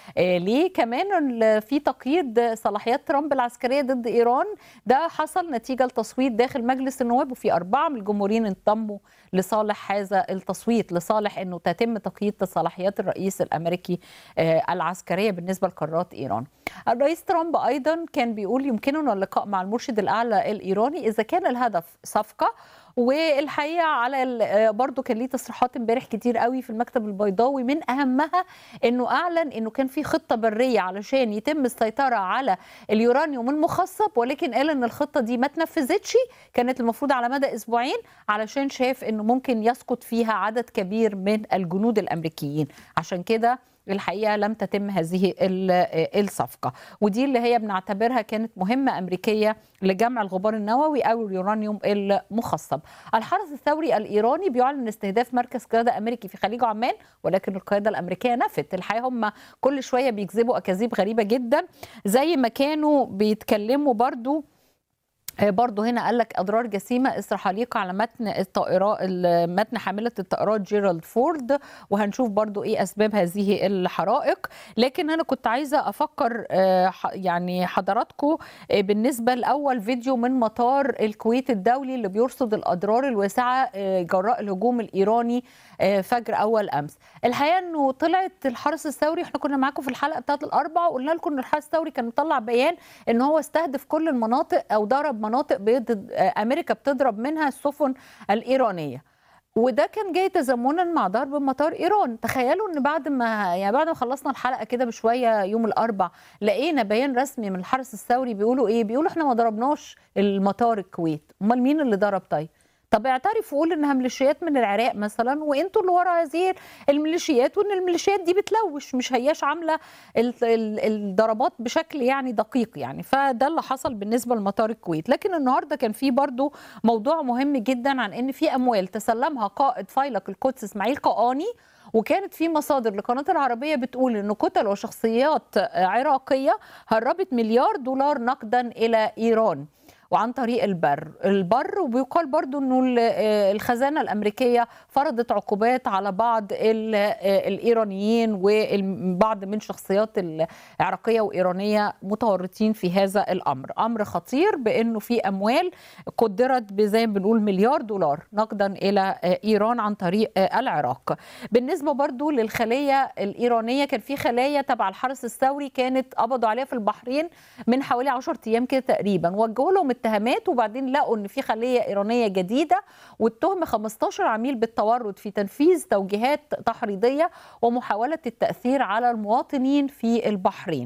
آه، ليه كمان ال- في تقييد صلاحيات ترامب العسكريه ضد ايران ده حصل نتيجه لتصويت داخل مجلس النواب وفي اربعه من الجمهوريين انضموا لصالح هذا التصويت لصالح انه تتم تقييد صلاحيات الرئيس الامريكي آه، العسكريه بالنسبه لقرارات ايران. الرئيس ترامب ايضا كان بيقول يمكننا اللقاء مع المرشد الاعلى الايراني اذا كان الهدف صفقه والحقيقه على ال- آه، برضو كان ليه تصريحات امبارح كتير قوي في المكتب البيضاوي من اهمها انه اعلن انه كان في خطه بريه علشان يتم السيطره على اليورانيوم المخصب ولكن قال ان الخطه دي ما تنفذتش كانت المفروض على مدى اسبوعين علشان شاف انه ممكن يسقط فيها عدد كبير من الجنود الامريكيين عشان كده الحقيقه لم تتم هذه ال- الصفقه ودي اللي هي بنعتبرها كانت مهمه امريكيه لجمع الغبار النووي او اليورانيوم المخصب. الحرس الثوري الايراني بيعلن استهداف مركز قياده امريكي في خليج عمان ولكن القياده الامريكيه نفت، الحقيقه هم كل شويه بيكذبوا اكاذيب غريبه جدا زي ما كانوا بيتكلموا برضو آه، برضو هنا قال لك اضرار جسيمه اثر حليقه على متن الطائرات متن حامله الطائرات جيرالد فورد وهنشوف برضو ايه اسباب هذه الحرائق لكن انا كنت عايزه افكر آه، ح- يعني حضراتكم آه، بالنسبه لاول فيديو من مطار الكويت الدولي اللي بيرصد الاضرار الواسعه آه، جراء الهجوم الايراني آه، فجر اول امس الحقيقه انه طلعت الحرس الثوري احنا كنا معاكم في الحلقه بتاعت الاربع وقلنا لكم ان الحرس الثوري كان مطلع بيان ان هو استهدف كل المناطق او ضرب مناطق بيض امريكا بتضرب منها السفن الايرانيه وده كان جاي تزامنا مع ضرب مطار ايران تخيلوا ان بعد ما يعني بعد ما خلصنا الحلقه كده بشويه يوم الاربع لقينا بيان رسمي من الحرس الثوري بيقولوا ايه بيقولوا احنا ما ضربناش المطار الكويت امال مين اللي ضرب طيب طب اعترفوا قول انها ميليشيات من العراق مثلا وانتوا اللي ورا هذه الميليشيات وان الميليشيات دي بتلوش مش هياش عامله ال- ال- الضربات بشكل يعني دقيق يعني فده اللي حصل بالنسبه لمطار الكويت لكن النهارده كان في برضو موضوع مهم جدا عن ان في اموال تسلمها قائد فيلق القدس اسماعيل قاني وكانت في مصادر لقناه العربيه بتقول ان كتل وشخصيات عراقيه هربت مليار دولار نقدا الى ايران وعن طريق البر البر وبيقال برضو انه ال- آه، الخزانه الامريكيه فرضت عقوبات على بعض ال- آه، الايرانيين وبعض من شخصيات العراقيه وايرانيه متورطين في هذا الامر امر خطير بانه في اموال قدرت بزي ما بنقول مليار دولار نقدا الى آه، ايران عن طريق آه، العراق بالنسبه برضو للخليه الايرانيه كان في خلايا تبع الحرس الثوري كانت قبضوا عليها في البحرين من حوالي 10 ايام كده تقريبا وجهوا لهم اتهامات وبعدين لقوا ان في خليه ايرانيه جديده واتهم 15 عميل بالتورط في تنفيذ توجيهات تحريضيه ومحاوله التاثير على المواطنين في البحرين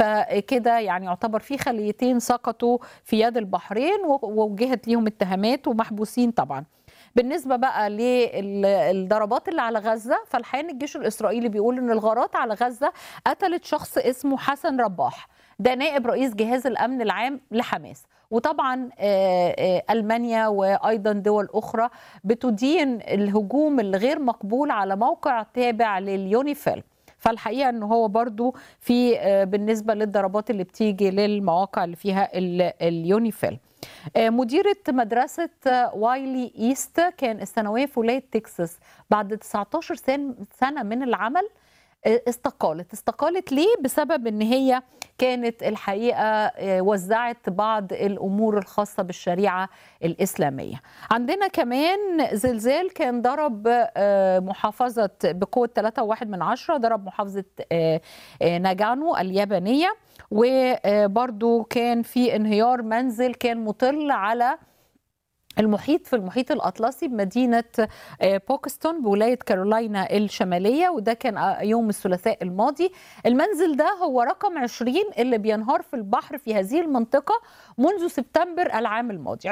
فكده يعني يعتبر في خليتين سقطوا في يد البحرين ووجهت ليهم اتهامات ومحبوسين طبعا بالنسبه بقى للضربات اللي على غزه فالحقيقه إن الجيش الاسرائيلي بيقول ان الغارات على غزه قتلت شخص اسمه حسن رباح ده نائب رئيس جهاز الامن العام لحماس وطبعا آه، آه، المانيا وايضا دول اخرى بتدين الهجوم الغير مقبول على موقع تابع لليونيفيل فالحقيقه ان هو برضو في آه، بالنسبه للضربات اللي بتيجي للمواقع اللي فيها ال- اليونيفيل آه، مديرة مدرسة آه، وايلي إيست كان الثانوية في ولاية تكساس بعد 19 سن- سنة من العمل آه، استقالت استقالت ليه بسبب ان هي كانت الحقيقه آه، وزعت بعض الامور الخاصه بالشريعه الاسلاميه عندنا كمان زلزال كان ضرب آه، محافظه بقوه 3.1 من عشرة ضرب محافظه آه، آه، ناجانو اليابانيه وبرضو كان في انهيار منزل كان مطل على المحيط في المحيط الأطلسي بمدينة آه، بوكستون بولاية كارولاينا الشمالية وده كان آه، يوم الثلاثاء الماضي المنزل ده هو رقم 20 اللي بينهار في البحر في هذه المنطقة منذ سبتمبر العام الماضي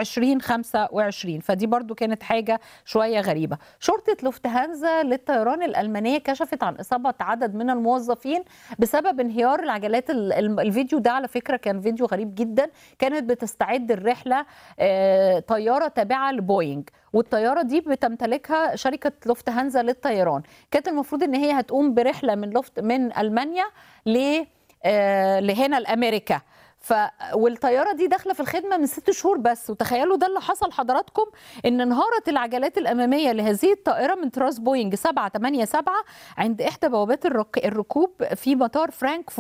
2025 فدي برضو كانت حاجة شوية غريبة شرطة لوفتهانزا للطيران الألمانية كشفت عن إصابة عدد من الموظفين بسبب انهيار العجلات ال- ال- الفيديو ده على فكرة كان فيديو غريب جدا كانت بتستعد الرحلة آه، طيارة تابعة لبوينج والطيارة دي بتمتلكها شركة لوفتهانزا للطيران كانت المفروض ان هي هتقوم برحلة من لوفت من ألمانيا ل آه، لهنا لأمريكا ف والطياره دي داخله في الخدمه من ست شهور بس وتخيلوا ده اللي حصل حضراتكم ان انهارت العجلات الاماميه لهذه الطائره من طراز بوينج 787 عند احدى بوابات الرك... الركوب في مطار فرانكفورت